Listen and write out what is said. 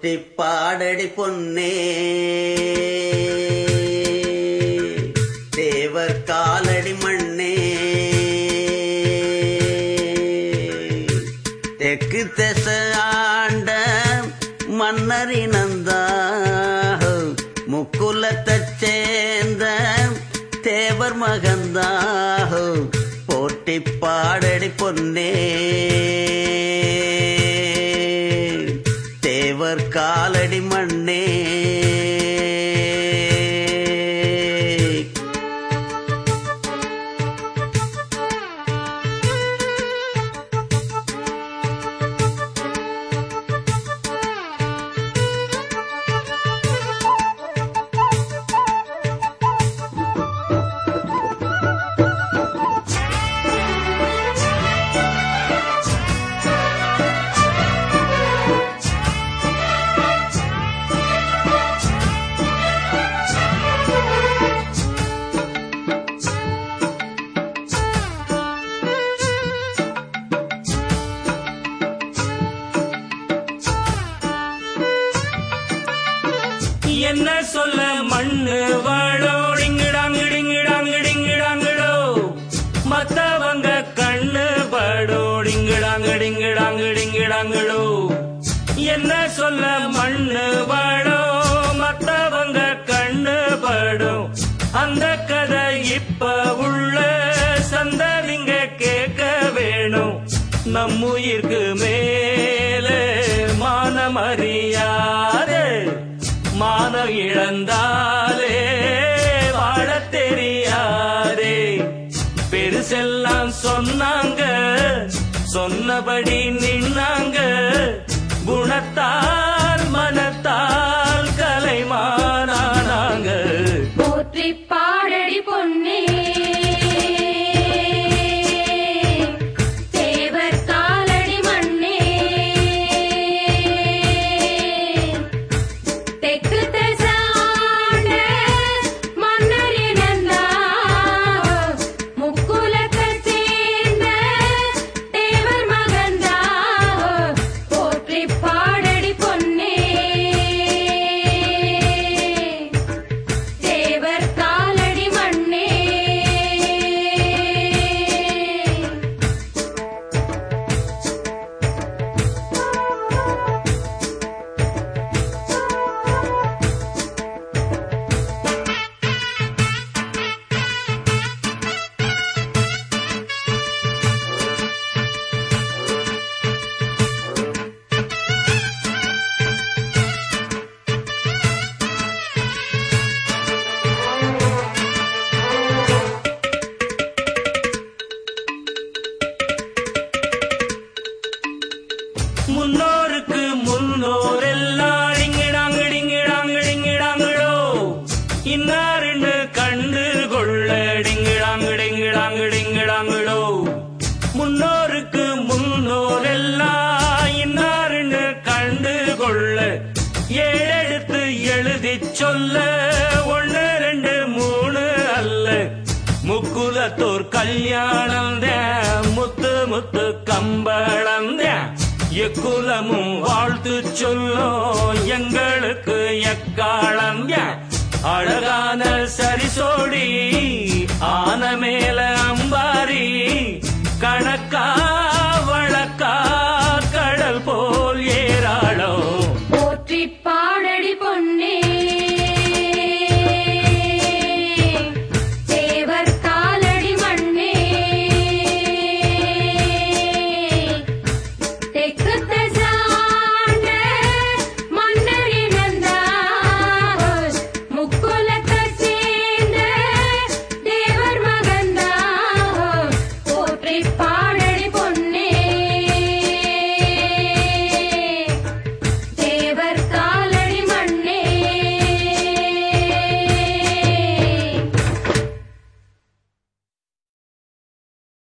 போற்றி பாடடி பொன்னே தேவர் காலடி மண்ணே தெற்கு திச ஆண்ட மன்னரினந்தா முக்குலத்தைச் சேர்ந்த தேவர் மகந்தாஹோ போட்டி பாடடி பொன்னே தேவர் காலடி மண்ணே என்ன சொல்ல மண்ணு வாழோ டிங்கிடாங்கிடிங்கிடாங்கிடிங்கிடாங்கிடோ மத்தவங்க கண்ணு படோ டிங்கிடாங்கிடிங்கிடாங்கிடிங்கிடாங்கிடோ என்ன சொல்ல மண்ணு வாழோ மத்தவங்க கண்ணு படும் அந்த கதை இப்ப உள்ள சந்ததிங்க கேட்க வேணும் நம்முயிர்க்கு மேலே மானமறியாதே மான இழந்தாலே வாழத் தெரியாதே பெருசெல்லாம் சொன்னாங்க சொன்னபடி நின்னாங்க குணத்தால் மனத்தால் கலைமானானாங்க போற்றி பாடடி பொன்னே தேவர் காலடி மண்ணே தெற்கு திசாண்ட மன்னரினந்தா முக்குலத்தைச் சேர்ந்த தேவர் மகந்தா போற்றி பாடடி பொன்னே தேவர் காலடி மண்ணே முன்னோருக்கு முன்னோர் எல்லாம் டிங்கிடாங்கிடிங்கிடாங்கிடிங்கிடாங்கிடோ இன்னாருன்னு கண்டு கொள்ள டிங்கிடாங்கிடிங்கிடாங்கிடிங்கிடாங்கிடோ முன்னோருக்கு முன்னோர் எல்லாம் இன்னாருன்னு கண்டு கொள்ள ஏழெழுத்து எழுதி சொல்ல ஒன்னு ரெண்டு மூணு அல்ல முக்குலத்தோர் கல்யாணம் தான் முத்து முத்து கம்பளம் தான் எக்குலமும் வாழ்த்து சொல்லும் எங்களுக்கு எக்காலம் தான் அழகான சரிசோடி ஆன மேல அம்பாரி கணக்கா வழக்கா கடல் போல் ஏராளோ போற்றி பாடடி பொன்னே தேவர் காலடி மண்ணே தெற்கு திசாண்ட மன்னரினந்தா முக்குலத்தைச் சேர்ந்த தேவர் மகந்தா போற்றி பா